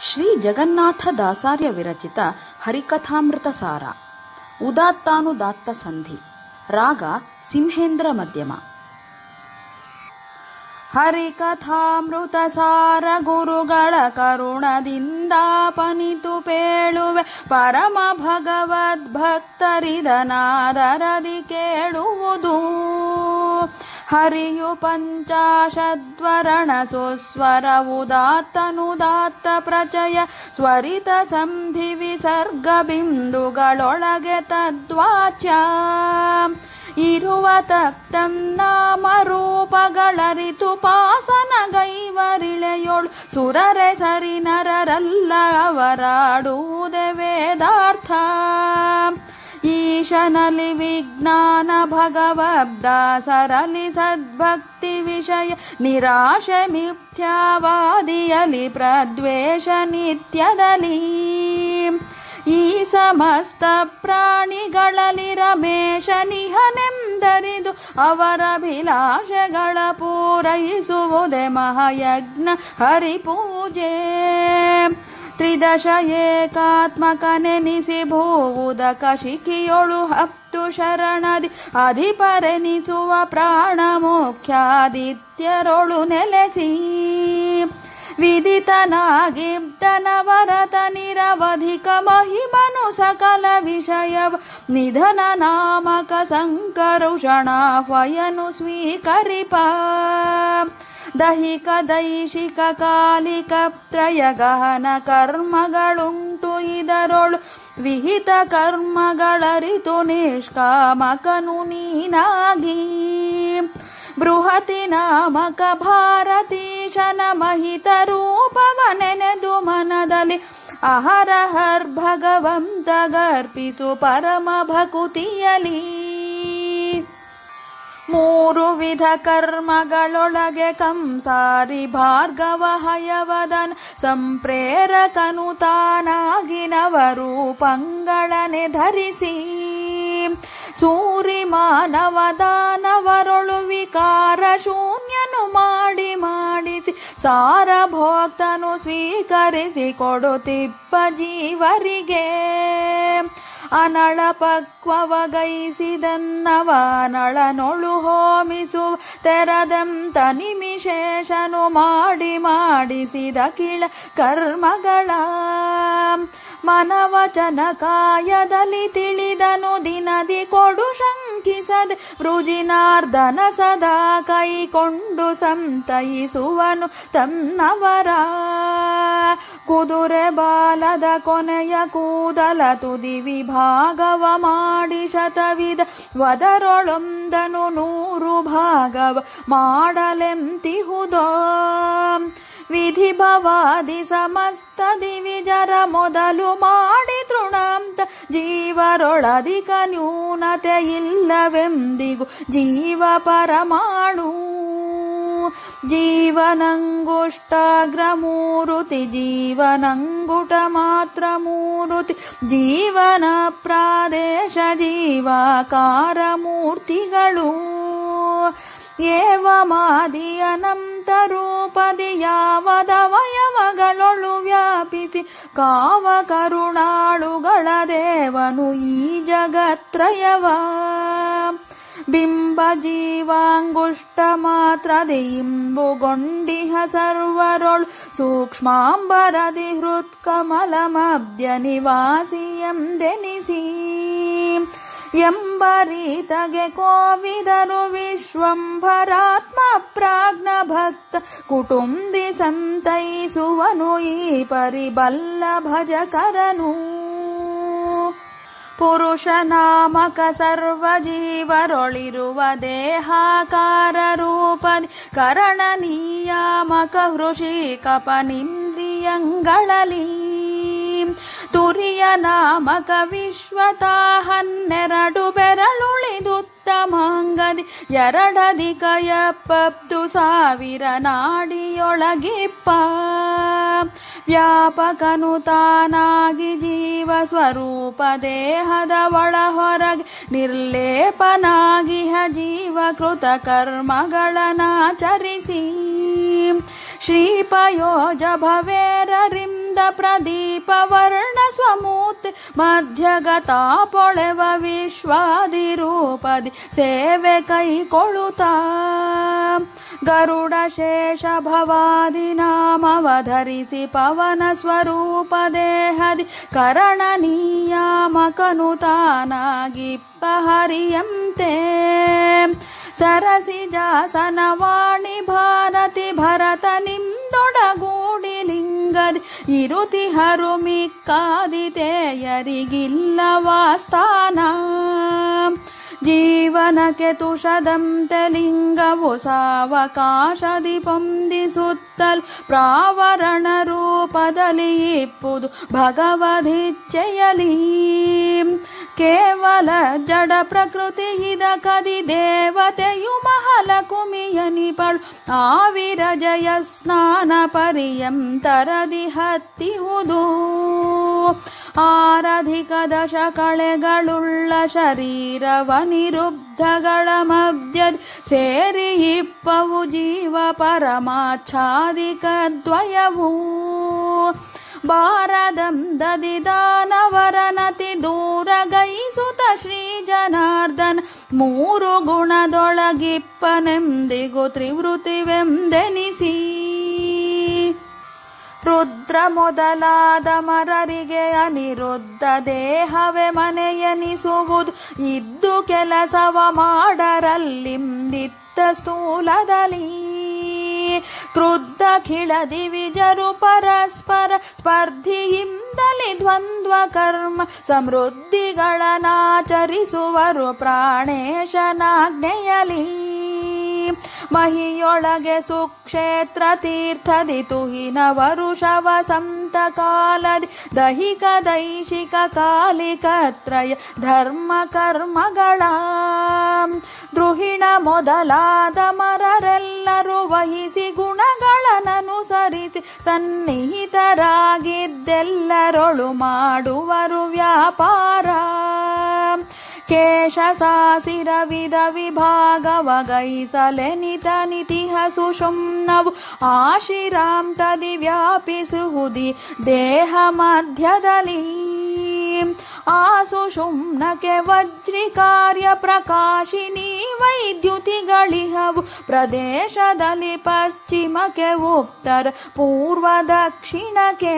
ಶ್ರೀ ಜಗನ್ನಾಥ ದಾಸಾರ್ಯ ವಿರಚಿತ ಹರಿಕಥಾಮೃತ ಸಾರ ಉದಾತ್ತಾನುದಾತ್ತ ಸಂಧಿ ರಾಗ ಸಿಂಹೇಂದ್ರ ಮಧ್ಯಮ ಹರಿಕಥಾಮೃತ ಸಾರ ಗುರುಗಳ ಕರುಣದಿಂದ ಪನಿತು ಪೇಳುವೆ ಪರಮ ಭಗವದ್ ಭಕ್ತರಿದನಾದರದಿ ಕೇಳುವುದು ಹರಿಯು ಪಂಚಾಶದ್ವರಣ ಸುಸ್ವರ ಉದಾತ್ತನುದಾತ್ತ ಪ್ರಚಯ ಸ್ವರಿತ ಸಂಧಿ ವಿಸರ್ಗ ಬಿಂದುಗಳೊಳಗೆ ತದ್ವಾಚ್ಯ ಇರುವ ತಪ್ತಂ ನಾಮರೂಪಗಳರಿತು ಪಾಸನ ಗೈವರಿಳೆಯೋಳು ಸುರರೆ ಸರಿ ನರರಲ್ಲ ಅವರಾಡುವುದೇ ವೇದಾರ್ಥ ಈಶನಲಿ ವಿಜ್ಞಾನ ಭಗವಬ್ದಾಸರಲಿ ಸದ್ಭಕ್ತಿ ವಿಷಯ ನಿರಾಶೆ ಮಿಥ್ಯಾವಾದಿಯಲಿ ಪ್ರದ್ವೇಷ ನಿತ್ಯದಲ್ಲಿ ಈ ಸಮಸ್ತ ಪ್ರಾಣಿಗಳಲ್ಲಿ ರಮೇಶ ನಿಹನೆಂದರಿದು ಅವರ ಅಭಿಲಾಷೆಗಳ ಪೂರೈಸುವುದೇ ಮಹಾಯಜ್ಞ ಹರಿಪೂಜೆ ತ್ರಿದಶ ಏಕಾತ್ಮಕನೆನಿಸಿ ಭೂವುದಕ ಶಿಖಿಯೊಳು ಹತ್ತು ಶರಣದಿ ಅಧಿಪರೆನಿಸುವ ಪ್ರಾಣ ಮುಖ್ಯಾದಿತ್ಯರೊಳು ನೆಲೆಸಿ ವಿದಿತನಾಗಿದ್ದನವರತ ನಿರವಧಿಕ ಮಹಿಮನು ಸಕಲ ವಿಷಯ ನಿಧನ ನಾಮಕ ಸಂಕರುಷಣಾಹ್ವಯನು ಸ್ವೀಕರಿಪ ದೈಹಿಕ ದೈಶಿಕ ಕಾಲಿಕ ತ್ರಯ ಗಹನ ಕರ್ಮಗಳುಂಟು ಇದರೊಳು ವಿಹಿತ ಕರ್ಮಗಳರಿತು ನಿಷ್ಕಾಮಕನು ನೀನಾಗಿ ಬೃಹತಿ ನಾಮಕ ಭಾರತೀಶನ ಮಹಿತ ರೂಪವ ನೆನೆದು ಮನದಲ್ಲಿ ಅಹರಹರ್ ಭಗವಂತ ಗರ್ಪಿಸು ಪರಮ ಭಕುತಿಯಲಿ ಮೂರು ವಿಧ ಕರ್ಮಗಳೊಳಗೆ ಕಂಸಾರಿ ಭಾರ್ಗವ ಹಯವದನ್ ಸಂಪ್ರೇರಕನು ತಾನಾಗಿ ನವರೂಪಂಗಳನೆ ಧರಿಸಿ ಸೂರಿ ಮಾನವ ದಾನವರೊಳು ವಿಕಾರ ಶೂನ್ಯನು ಮಾಡಿ ಮಾಡಿಸಿ ಸಾರಭೋಕ್ತನು ಸ್ವೀಕರಿಸಿ ಕೊಡುತ್ತಿಪ್ಪ ಜೀವರಿಗೆ ಅನಳ ಪಕ್ವವಗೈಸಿದನ್ನವನಳನೊಳು ಹೋಮಿಸು ತೆರದಂತ ನಿಮಿಶೇಷನು ಮಾಡಿ ಮಾಡಿಸಿದ ಕಿಳ ಕರ್ಮಗಳ ಮನವಚನ ಕಾಯದಲ್ಲಿ ತಿಳಿದನು ದಿನದಿ ಕೊಡು ಶಂಕಿಸದೆ ವೃಜಿನಾರ್ದನ ಸದಾ ಕೈಕೊಂಡು ಸಂತೈಸುವನು ತನ್ನವರ ಕುದುರೆ ಬಾಲದ ಕೊನೆಯ ಕೂದಲ ತುದಿ ವಿಭಾಗವ ಮಾಡಿ ಶತವಿಧ ವದರೊಳೊಂದನು ನೂರು ಭಾಗವ ಮಾಡಲೆಂತಿಹುದೋ ವಿಧಿ ಭವಾದಿ ಸಮಸ್ತ ದಿವಿಜರ ಮೊದಲು ಮಾಡಿ ತೃಣಾಂತ ಜೀವರೊಳಧಿಕ ನ್ಯೂನತೆ ಇಲ್ಲವೆಂದಿಗೂ ಜೀವ ಪರಮಾಣು ಜೀವನಂಗುಷ್ಟಾಗ್ರ ಮೂರುತಿ ಜೀವನಂಗುಟ ಮಾತ್ರ ಮೂರುತಿ ಜೀವನ ಪ್ರಾದೇಶ ಜೀವಾಕಾರ ಮೂರ್ತಿಗಳು ಏವಮಾದಿ ಅನಂತ ರೂಪದಿ ಯಾವದವಯವಗಳೊಳು ವ್ಯಾಪಿಸಿ ಕಾವ ಕರುಣಾಳುಗಳ ದೇವನು ಈ ಜಗತ್ರಯವ ಬಿಂಬ ಜೀವಾಂಗುಷ್ಟ ಮಾತ್ರದಿ ಇಂಬುಗೊಂಡಿಹ ಸರ್ವರೊಳು ಸೂಕ್ಷ್ಮಾಂಬರದಿ ಹೃತ್ಕಮಲಮಬ್ಜ ನಿವಾಸಿಯಂದೆನಿಸಿ ಎಂಬ ರೀತಗೆ ಕೋವಿದರು ವಿಶ್ವಂಭರಾತ್ಮ ಪ್ರಾಜ್ಞ ಭಕ್ತ ಕುಟುಂಬಿ ಸಂತೈಸುವನು ಈ ಪರಿಬಲ್ಲ ಭಜಕರನು ಪುರುಷ ನಾಮಕ ಸರ್ವ ಜೀವರೊಳಿರುವ ದೇಹಾಕಾರ ರೂಪದಿ ಕರಣ ನಿಯಾಮಕ ಹೃಷಿ ಕಪನಿಂದ್ರಿಯಂಗಳಲಿ ತುರಿಯ ನಾಮಕ ವಿಶ್ವತ ಹನ್ನೆರಡು ಬೆರಳುಳಿದುತ್ತಮಾಂಗದಿ ಎರಡಧಿಕ ಎಪ್ಪತ್ತು ಸಾವಿರ ನಾಡಿಯೊಳಗಿಪ್ಪ ವ್ಯಾಪಕನು ತಾನಾಗಿ ಜೀವ ಸ್ವರೂಪ ದೇಹದ ಒಳ ಹೊರಗೆ ನಿರ್ಲೇಪನಾಗಿಹ ಜೀವ ಕೃತ ಕರ್ಮಗಳನಾಚರಿಸಿ ಶ್ರೀಪಯೋಜ ಭವೇರರಿಂ ಚಂದ ಪ್ರದೀಪ ವರ್ಣ ಸ್ವಮೂರ್ತಿ ಮಧ್ಯಗತ ಪೊಳೆವ ವಿಶ್ವಾದಿರೂಪದಿ ಸೇವೆ ಕೈಕೊಳ್ಳುತ್ತ ಗರುಡ ಶೇಷ ಭವಾದಿ ನಾಮವಧರಿಸಿ ಪವನ ಸ್ವರೂಪ ದೇಹದಿ ಕರಣ ನಿಯಾಮಕನು ತಾನಾಗಿಪ್ಪ ಹರಿಯಂತೆ ಸರಸಿ ಜಾಸನವಾಣಿ ಭಾರತಿ ಭರತ ನಿಂದೊಡಗೂಡಿ ಲಿಂಗದಿ ಇರುತಿ ಹರು ಮಿಕ್ಕಾದಿತೆಯರಿಗಿಲ್ಲವಾಸ್ಥಾನ ಜೀವನಕ್ಕೆ ತುಷದಂತೆ ಲಿಂಗವು ಸಾವಕಾಶದಿ ಪೊಂದಿಸುತ್ತಲ್ ಪ್ರಾವರಣ ರೂಪದಲ್ಲಿ ಇಪ್ಪುದು ಭಗವದಿಚ್ಛೆಯಲಿ ಕೇವಲ ಜಡ ಪ್ರಕೃತಿ ಇದ ಕದಿ ದೇವತೆಯು ಮಹಲ ಕುಮಿಯನಿಪಳು ಆವಿರ ಜಯ ಸ್ನಾನ ಪರ್ಯಂತರದಿ ಹತ್ತಿಹುದು ಆರಧಿಕ ದಶ ಕಳೆಗಳುಳ್ಳ ಶರೀರವನಿರುದ್ಧಗಳ ಮಧ್ಯ ಸೇರಿ ಇಪ್ಪವು ಜೀವ ಪರಮಾಚ್ಛಾದಿಕ ದ್ವಯವು ಬಾರದಂದದಿ ದಾನವರನತಿ ದೂರ ಗೈಸುತ ಶ್ರೀ ಜನಾರ್ದನ ಮೂರು ಗುಣದೊಳಗಿಪ್ಪನೆಂದಿಗೂ ತ್ರಿವೃತಿವೆಂದೆನಿಸಿ ರುದ್ರ ಮೊದಲಾದ ಮರರಿಗೆ ಅನಿರುದ್ಧ ದೇಹವೇ ಮನೆಯನಿಸುವುದು ಇದ್ದು ಕೆಲಸವ ಮಾಡರಲ್ಲಿಂದಿತ್ತ ಸ್ಥೂಲದಲ್ಲಿ ಕ್ರುದ್ಧ ಕಿಳದಿ ವಿಜರು ಪರಸ್ಪರ ಸ್ಪರ್ಧಿಯಿಂದಲಿ ದ್ವಂದ್ವ ಕರ್ಮ ಸಮೃದ್ಧಿಗಳನ್ನಾಚರಿಸುವರು ಪ್ರಾಣೇಶನಾಜ್ಞೆಯಲಿ ಮಹಿಯೊಳಗೆ ಸುಕ್ಷೇತ್ರ ತೀರ್ಥದಿ ತುಹಿನ ವರುಷವ ಸಂತ ಕಾಲದಿ ದೈಹಿಕ ದೈಶಿಕ ಕಾಲಿಕತ್ರಯ ಧರ್ಮ ಕರ್ಮಗಳ ದ್ರುಹಿಣ ಮೊದಲಾದ ಮರರೆಲ್ಲರೂ ವಹಿಸಿ ಗುಣಗಳನ್ನನುಸರಿಸಿ ಸನ್ನಿಹಿತರಾಗಿದ್ದೆಲ್ಲರೊಳು ಮಾಡುವರು ವ್ಯಾಪಾರ ಕೇಶ ಸಾಸಿರ ವಿಧ ವಿಭಾಗವ ಗೈಸಲೆನಿತ ನಿತಿಹ ಸುಷುಮ್ನವು ಆಶಿರಾಂತದಿ ವ್ಯಾಪಿಸುವುದಿ ದೇಹ ಮಧ್ಯದಲ್ಲಿ ಆ ಸುಷುಮ್ನಕ್ಕೆ ವಜ್ರಿ ಕಾರ್ಯ ಪ್ರಕಾಶಿನಿ ವೈದ್ಯುತಿಗಳಿಹವು ಪ್ರದೇಶದಲ್ಲಿ ಪಶ್ಚಿಮಕ್ಕೆ ಉತ್ತರ ಪೂರ್ವ ದಕ್ಷಿಣಕ್ಕೆ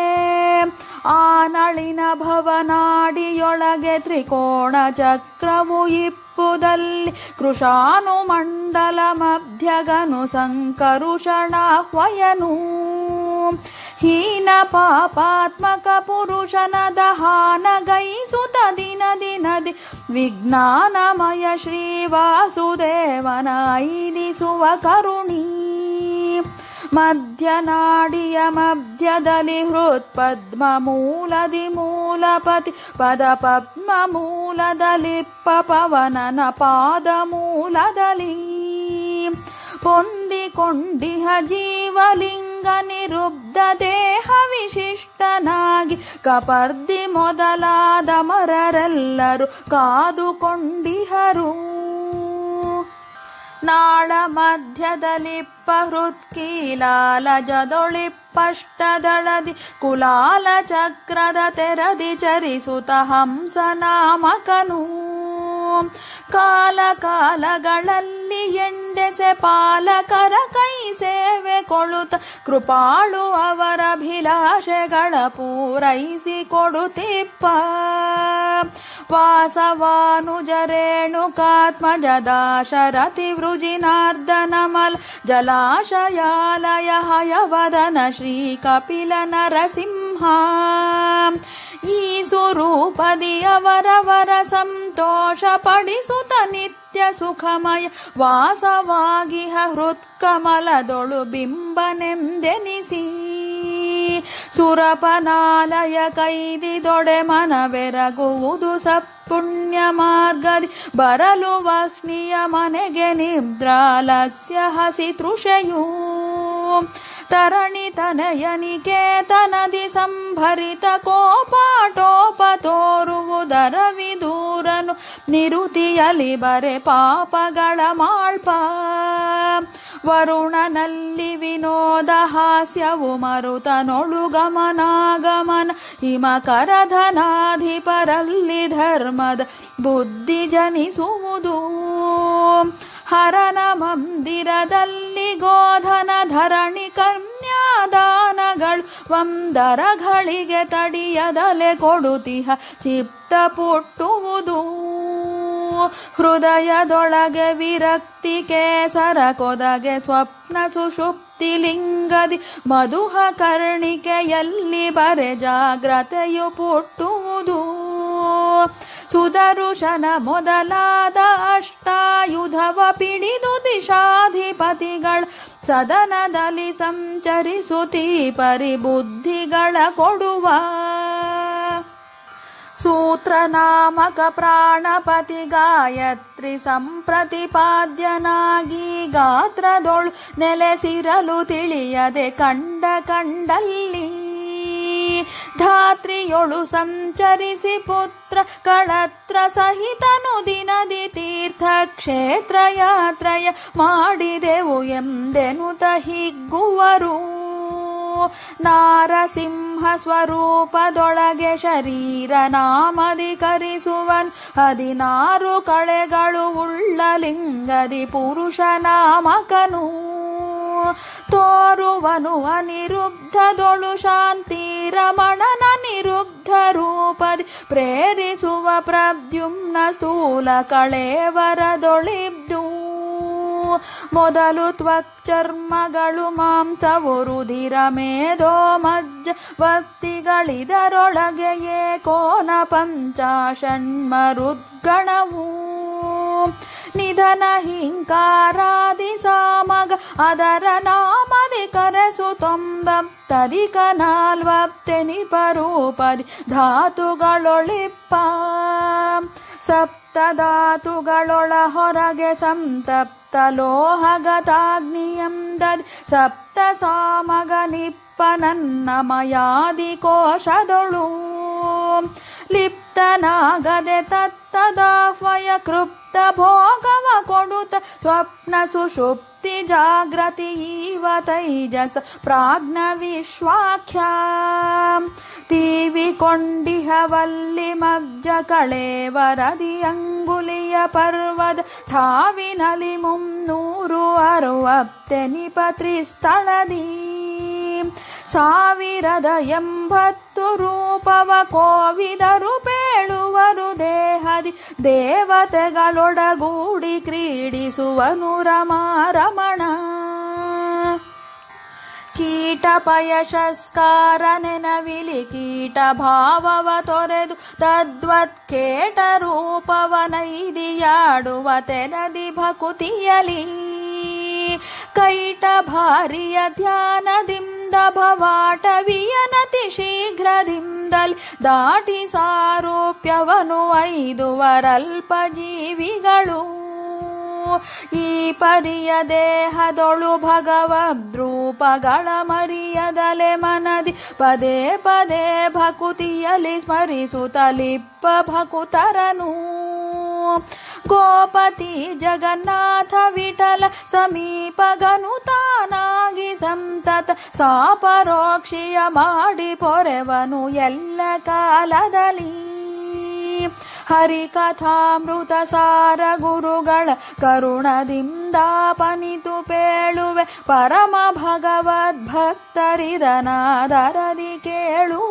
ಆನಳಿನ ಭವನಾಡಿಯೊಳಗೆ ತ್ರಿಕೋಣ ಚಕ್ರವು ಇಪ್ಪುದಲ್ಲಿ ಕೃಷಾನುಮಂಡಲ ಮಧ್ಯಗನು ಸಂಕರುಷಣಾಹ್ವಯನು ಹೀನ ಪಾಪಾತ್ಮಕ ಪುರುಷನ ದಹಾನ ಗೈಸುತ ದಿನ ದಿನದಿ ವಿಜ್ಞಾನಮಯ ಶ್ರೀ ವಾಸುದೇವನ ಐದಿಸುವ ಕರುಣೀ ಮಧ್ಯನಾಡಿಯ ಮಧ್ಯದಲ್ಲಿ ಹೃತ್ಪದ್ಮ ಮೂಲದಿ ಮೂಲಪತಿ ಪದ ಪದ್ಮ ಮೂಲದಲ್ಲಿ ಪವನನ ಪಾದ ಮೂಲದಲ್ಲಿ ಪೊಂದಿಕೊಂಡಿಹ ಜೀವಲಿಂಗ ನಿರುಬ್ಧ ದೇಹ ವಿಶಿಷ್ಟನಾಗಿ ಕಪರ್ದಿ ಮೊದಲಾದ ಮರರೆಲ್ಲರೂ ಕಾದುಕೊಂಡಿಹರು ನಾಳ ಮಧ್ಯದಲಿಪ್ಪ ಹೃತ್ಕೀಲಾಲ ಜದೊಳಿಪ್ಪಷ್ಟದಳದಿ ಕುಲಾಲ ಚಕ್ರದ ತೆರದಿ ಚರಿಸುತ್ತ ಹಂಸ ನಾಮಕನು ಕಾಲ ಕಾಲಗಳಲ್ಲಿ ಎಂಡೆಸೆ ಪಾಲಕರ ಕೈ ಸೇವೆ ಕೊಳುತ್ತ ಕೃಪಾಳು ಅವರ ಅಭಿಲಾಷೆಗಳ ಪೂರೈಸಿ ಕೊಡುತ್ತಿಪ್ಪ ವಾಸವಾನುಜರೇಣುಕಾತ್ಮಜದಾಶರಥಿ ವೃಜಿನಾರ್ದನಮಲ್ ಜಲಾಶಯಾಲಯ ಹಯವದನ ಶ್ರೀ ಕಪಿಲ ನರಸಿಂಹ ಈ ಸ್ವರೂಪದಿ ಅವರವರ ಸಂತೋಷ ಪಡಿಸುತ್ತ ನಿತ್ಯ ಸುಖಮಯ ವಾಸವಾಗಿಹ ಹೃತ್ಕಮಲದೊಳು ಬಿಂಬನೆಂದೆನಿಸಿ ಸುರಪನಾಲಯ ಕೈದಿದೊಡೆ ಮನವೆರಗುವುದು ಸಪುಣ್ಯ ಮಾರ್ಗದಿ ಬರಲು ವಹ್ನಿಯ ಮನೆಗೆ ನಿದ್ರಾಲಸ್ಯ ಹಸಿ ತೃಷೆಯೂ ತರಣಿ ತನಯನಿಕೇತನದಿ ಸಂಭರಿತ ಕೋಪಾಟೋಪ ತೋರುವುದರ ವಿದೂರನು ನಿರುತಿಯಲಿ ಬರೆ ಪಾಪಗಳ ಮಾಳ್ಪ ವರುಣನಲ್ಲಿ ವಿನೋದ ಹಾಸ್ಯವು ಮರುತನೊಳು ಗಮನಾಗಮನ ಹಿಮಕರಧನಾಧಿಪರಲ್ಲಿ ಧರ್ಮದ ಬುದ್ಧಿ ಜನಿಸುವುದು ಹರನ ಮಂದಿರದಲ್ಲಿ ಗೋಧನ ಧರಣಿ ಕನ್ಯಾದಾನಗಳು ವಂದರಗಳಿಗೆ ತಡಿಯದಲೆ ಕೊಡುತಿಹ ಚಿತ್ತ ಪುಟ್ಟುವುದು ಹೃದಯದೊಳಗೆ ವಿರಕ್ತಿ ಕೇಸರ ಕೊದಗೆ ಸ್ವಪ್ನ ಸುಷುಪ್ತಿ ಲಿಂಗದಿ ಮಧುಹ ಕರ್ಣಿಕೆಯಲ್ಲಿ ಬರೆ ಜಾಗ್ರತೆಯು ಪುಟ್ಟುವುದು ಸುದರುಶನ ಮೊದಲಾದ ಅಷ್ಟಾಯುಧವ ಪಿಡಿದು ದಿಶಾಧಿಪತಿಗಳ ಸದನದಲ್ಲಿ ಸಂಚರಿಸುತ್ತೀ ಪರಿಬುದ್ಧಿಗಳ ಕೊಡುವ ಸೂತ್ರನಾಮಕ ಪ್ರಾಣಪತಿ ಗಾಯತ್ರಿ ಸಂಪ್ರತಿಪಾದ್ಯನಾಗಿ ಗಾತ್ರದೊಳು ನೆಲೆಸಿರಲು ತಿಳಿಯದೆ ಕಂಡ ಕಂಡಲ್ಲಿ ಧಾತ್ರಿಯೊಳು ಸಂಚರಿಸಿ ಪುತ್ರ ಕಳತ್ರ ಸಹಿತನು ದಿನದಿ ತೀರ್ಥ ಕ್ಷೇತ್ರ ಯಾತ್ರಯ ಮಾಡಿದೆವು ಎಂದೆನುತ ಹಿಗ್ಗುವರು ನಾರಸಿಂಹ ಸ್ವರೂಪದೊಳಗೆ ಶರೀರ ನಾಮಧಿಕರಿಸುವನ್ ಹದಿನಾರು ಕಳೆಗಳು ಉಳ್ಳ ಲಿಂಗದಿ ಪುರುಷ ನಾಮಕನು ತೋರುವನು ಅನಿರುದ್ಧದೊಳು ಶಾಂತಿ ರಮಣನ ನಿರುದ್ಧ ರೂಪದಿ ಪ್ರೇರಿಸುವ ಪ್ರದ್ಯುಮ್ನ ಸ್ಥೂಲ ಕಳೇವರದೊಳಿಬ್ದು ಮೊದಲು ತ್ವಕ್ಚರ್ಮಗಳು ಮಾಂಸವು ರುಧಿರ ಮೇಧೋ ಮಜ್ಜ ಭಕ್ತಿಗಳಿದರೊಳಗೆಯೇ ಕೋನ ಪಂಚಾಷಣ್ಮರುದ್ಗಣವು ನಿಧನ ಹಿಂಕಾರಾದಿ ಸಾಮಗ ಅದರ ನಾಮದಿ ಕರೆಸು ತೊಂಬತ್ತದಿಕ ನಾಲ್ವತ್ತೆನಿಪರೂಪದಿ ಧಾತುಗಳೊಳಿಪ್ಪ ಸಪ್ತಧಾತುಗಳೊಳ ಹೊರಗೆ ಸಂತಪ್ತ ಲೋಹಗತಾಗ್ನಿಯಂದದಿ ಸಪ್ತ ಸಾಮಗ ನಿಪ್ಪ ನನ್ನ ಮಯಾದಿ ಕೋಶದೊಳು ಲಿಪ್ತನಾಗದೆ ತತ್ತದಾಫಯ ಕೃಪ್ತ ಭೋಗವ ಕೊಡುತ್ತ ಸ್ವಪ್ನ ಸುಷುಪ್ತಿ ಜಾಗೃತಿ ಈವ ತೈಜಸ ಪ್ರಾಜ್ಞ ವಿಶ್ವಾಖ್ಯ ತೀವಿ ಕೊಂಡಿಹವಲ್ಲಿ ಮಜ್ಜ ಕಳೇವರದಿ ಅಂಗುಲಿಯ ಪರ್ವದ ಠಾವಿನಲಿ ಮುನ್ನೂರು ಅರುವತ್ತೆನಿಪ ತ್ರಿಸ್ಥಳದಿ ಸಾವಿರದ ಎಂಬತ್ತು ರೂಪವ ಕೋವಿದರು ಪೇಳುವರು ದೇಹದಿ ದೇವತೆಗಳೊಡಗೂಡಿ ಕ್ರೀಡಿಸುವನು ರಮಾರಮಣ ಕೀಟ ಪಯಶಸ್ಕಾರ ನೆನವಿಲಿ ಕೀಟ ಭಾವವ ತೊರೆದು ತದ್ವತ್ ಕೇಟ ರೂಪವ ನೈದಿಯಾಡುವ ತೆನದಿ ಭಕುತಿಯಲಿ ಕೈಟ ಭಾರಿಯ ಧ್ಯಾನದಿಂದ ಭವಾಟವಿಯನತಿ ಶೀಘ್ರದಿಂದಲಿ ದಾಟಿ ಸಾರೂಪ್ಯವನು ಐದುವರಲ್ಪ ಜೀವಿಗಳು ಈ ಪರಿಯ ದೇಹದೊಳು ಭಗವದ್ರೂಪಗಳ ಮರಿಯದಲೆ ಮನದಿ ಪದೇ ಪದೇ ಭಕುತಿಯಲಿ ಸ್ಮರಿಸುತ್ತಲಿಪ್ಪ ಭಕುತರನು ಗೋಪತಿ ಜಗನ್ನಾಥ ವಿಠಲ ಸಮೀಪಗನು ತಾನಾಗಿ ಸಂತತ ಸಾಪರೋಕ್ಷಿಯ ಮಾಡಿ ಪೊರೆವನು ಎಲ್ಲ ಕಾಲದಲ್ಲಿ ಹರಿಕಥಾಮೃತ ಸಾರ ಗುರುಗಳ ಕರುಣದಿಂದಾಪನಿತು ಪೇಳುವೆ ಪರಮ ಭಗವದ್ಭಕ್ತರಿದನಾದರದಿ ಕೇಳುವರು